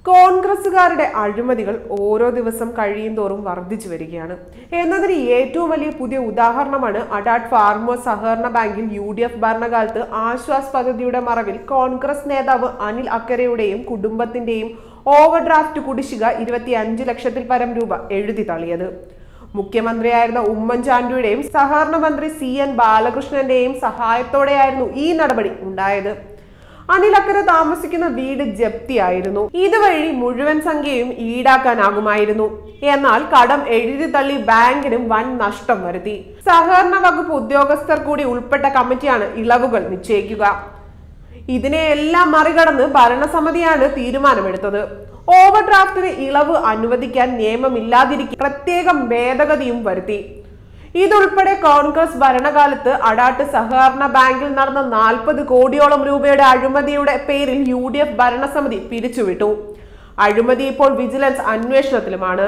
കോൺഗ്രസുകാരുടെ അഴിമതികൾ ഓരോ ദിവസം കഴിയും തോറും വർദ്ധിച്ചു വരികയാണ് എന്നതിന് ഏറ്റവും വലിയ പുതിയ ഉദാഹരണമാണ് അഡാട്ട് ഫാർമേഴ്സ് സഹകരണ ബാങ്കിൽ യു ഡി എഫ് ഭരണകാലത്ത് ആശ്വാസ് പദ്ധതിയുടെ മറവിൽ കോൺഗ്രസ് നേതാവ് അനിൽ അക്കരയുടെയും കുടുംബത്തിന്റെയും ഓവർ ഡ്രാഫ്റ്റ് കുടിശ്ശിക ഇരുപത്തി അഞ്ച് ലക്ഷത്തിൽ പരം രൂപ എഴുതി തള്ളിയത് മുഖ്യമന്ത്രിയായിരുന്ന ഉമ്മൻചാണ്ടിയുടെയും സഹകരണ മന്ത്രി സി എൻ ബാലകൃഷ്ണന്റെയും സഹായത്തോടെയായിരുന്നു ഈ നടപടി ഉണ്ടായത് അനിലക്കര താമസിക്കുന്ന വീട് ജപ്തിയായിരുന്നു ഇതുവഴി മുഴുവൻ സംഖ്യയും ഈടാക്കാനാകുമായിരുന്നു എന്നാൽ കടം എഴുതി തള്ളി ബാങ്കിനും വൻ നഷ്ടം വരുത്തി സഹകരണ വകുപ്പ് ഉദ്യോഗസ്ഥർ കൂടി ഉൾപ്പെട്ട കമ്മിറ്റിയാണ് ഇളവുകൾ നിശ്ചയിക്കുക ഇതിനെയെല്ലാം മറികടന്ന് ഭരണസമിതിയാണ് തീരുമാനമെടുത്തത് ഓവർ ഡ്രാഫ്റ്റിന് ഇളവ് അനുവദിക്കാൻ നിയമമില്ലാതിരിക്കെ പ്രത്യേകം ഭേദഗതിയും വരുത്തി ഇതുൾപ്പെടെ കോൺഗ്രസ് ഭരണകാലത്ത് അടാട്ട് സഹകരണ ബാങ്കിൽ നടന്ന നാൽപ്പത് കോടിയോളം രൂപയുടെ അഴിമതിയുടെ പേരിൽ യു ഡി എഫ് ഭരണസമിതി പിരിച്ചുവിട്ടു അഴിമതി ഇപ്പോൾ വിജിലൻസ് അന്വേഷണത്തിലുമാണ്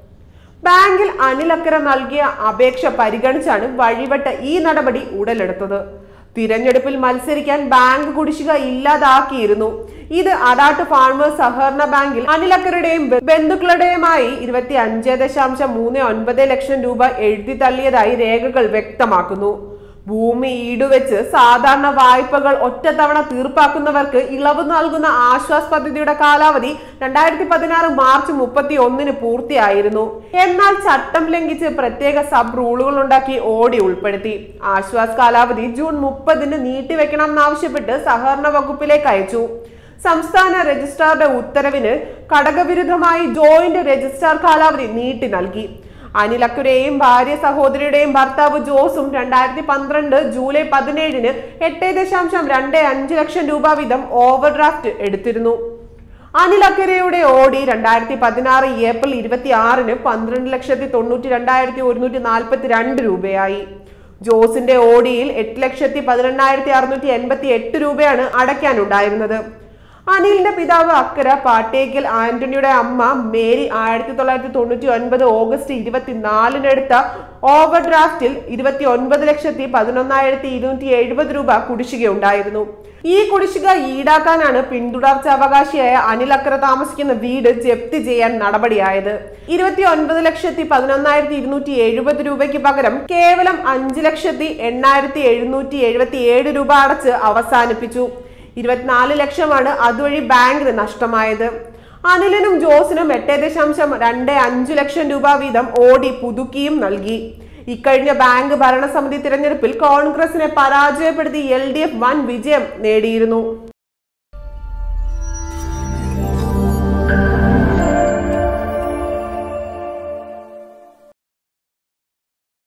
ബാങ്കിൽ അനിലക്കര നൽകിയ അപേക്ഷ പരിഗണിച്ചാണ് വഴിവെട്ട ഈ നടപടി ഉടലെടുത്തത് തിരഞ്ഞെടുപ്പിൽ മത്സരിക്കാൻ ബാങ്ക് കുടിശ്ശിക ഇല്ലാതാക്കിയിരുന്നു ഇത് അടാട്ട് ഫാർമേഴ്സ് സഹകരണ ബാങ്കിൽ അനിലക്കരുടെയും ബന്ധുക്കളുടെയുമായി ഇരുപത്തി അഞ്ച് ദശാംശം മൂന്ന് ഒൻപത് ലക്ഷം രൂപ എഴുതി തള്ളിയതായി രേഖകൾ വ്യക്തമാക്കുന്നു ഭൂമി ഈടുവെച്ച് സാധാരണ വായ്പകൾ ഒറ്റത്തവണ തീർപ്പാക്കുന്നവർക്ക് ഇളവ് നൽകുന്ന ആശ്വാസ് പദ്ധതിയുടെ കാലാവധി രണ്ടായിരത്തി പതിനാറ് മാർച്ച് മുപ്പത്തി ഒന്നിന് പൂർത്തിയായിരുന്നു എന്നാൽ ചട്ടം ലംഘിച്ച് പ്രത്യേക സബ് റൂളുകൾ ഉണ്ടാക്കി ഓടി ഉൾപ്പെടുത്തി ആശ്വാസ് കാലാവധി ജൂൺ മുപ്പതിന് നീട്ടിവെക്കണം എന്നാവശ്യപ്പെട്ട് സഹകരണ വകുപ്പിലേക്ക് അയച്ചു സംസ്ഥാന രജിസ്ട്രാറുടെ ഉത്തരവിന് ഘടകവിരുദ്ധമായി ജോയിന്റ് രജിസ്ട്രാർ കാലാവധി നീട്ടി നൽകി അനിൽ അക്കുരെയും ഭാര്യ സഹോദരിയുടെയും ഭർത്താവ് ജോസും രണ്ടായിരത്തി പന്ത്രണ്ട് ജൂലൈ പതിനേഴിന് എട്ട് ദശാംശം രണ്ട് അഞ്ച് ലക്ഷം രൂപ വീതം ഓവർ ഡ്രാഫ്റ്റ് എടുത്തിരുന്നു അനിൽ അക്കരയുടെ ഓടി രണ്ടായിരത്തി പതിനാറ് ഏപ്രിൽ ഇരുപത്തി ആറിന് പന്ത്രണ്ട് ലക്ഷത്തി തൊണ്ണൂറ്റി രണ്ടായിരത്തി ഒരുന്നൂറ്റി നാൽപ്പത്തി രണ്ട് രൂപയായി ജോസിന്റെ ഓടിയിൽ എട്ട് ലക്ഷത്തി പതിനെണ്ണായിരത്തി അറുന്നൂറ്റി എൺപത്തി എട്ട് രൂപയാണ് അടയ്ക്കാനുണ്ടായിരുന്നത് അനിലിന്റെ പിതാവ് അക്കര പാട്ടേക്കൽ ആന്റണിയുടെ അമ്മ മേരി ആയിരത്തി തൊള്ളായിരത്തി തൊണ്ണൂറ്റി ഒൻപത് ഓഗസ്റ്റ് ഇരുപത്തിനാലിനെടുത്ത ഓവർ ഡ്രാഫ്റ്റിൽ ഇരുപത്തി ഒൻപത് ലക്ഷത്തി പതിനൊന്നായിരത്തി ഇരുന്നൂറ്റി എഴുപത് രൂപ കുടിശ്ശികയുണ്ടായിരുന്നു ഈ കുടിശ്ശിക ഈടാക്കാനാണ് പിന്തുടർച്ച അവകാശിയായ അനിൽ അക്കര താമസിക്കുന്ന വീട് ജപ്തി ചെയ്യാൻ നടപടിയായത് ഇരുപത്തി ഒൻപത് ലക്ഷത്തി പതിനൊന്നായിരത്തി ഇരുന്നൂറ്റി എഴുപത് രൂപയ്ക്ക് പകരം കേവലം അഞ്ച് ലക്ഷത്തി എണ്ണായിരത്തി എഴുന്നൂറ്റി എഴുപത്തി ഏഴ് രൂപ അടച്ച് അവസാനിപ്പിച്ചു ഇരുപത്തിനാല് ലക്ഷമാണ് അതുവഴി ബാങ്കിന് നഷ്ടമായത് അനിലിനും ജോസിനും എട്ട് ദശാംശം രണ്ട് അഞ്ച് ലക്ഷം രൂപ വീതം ഓടി പുതുക്കിയും നൽകി ഇക്കഴിഞ്ഞ ബാങ്ക് ഭരണസമിതി തിരഞ്ഞെടുപ്പിൽ കോൺഗ്രസിനെ പരാജയപ്പെടുത്തി എൽ ഡി എഫ് വൻ വിജയം നേടിയിരുന്നു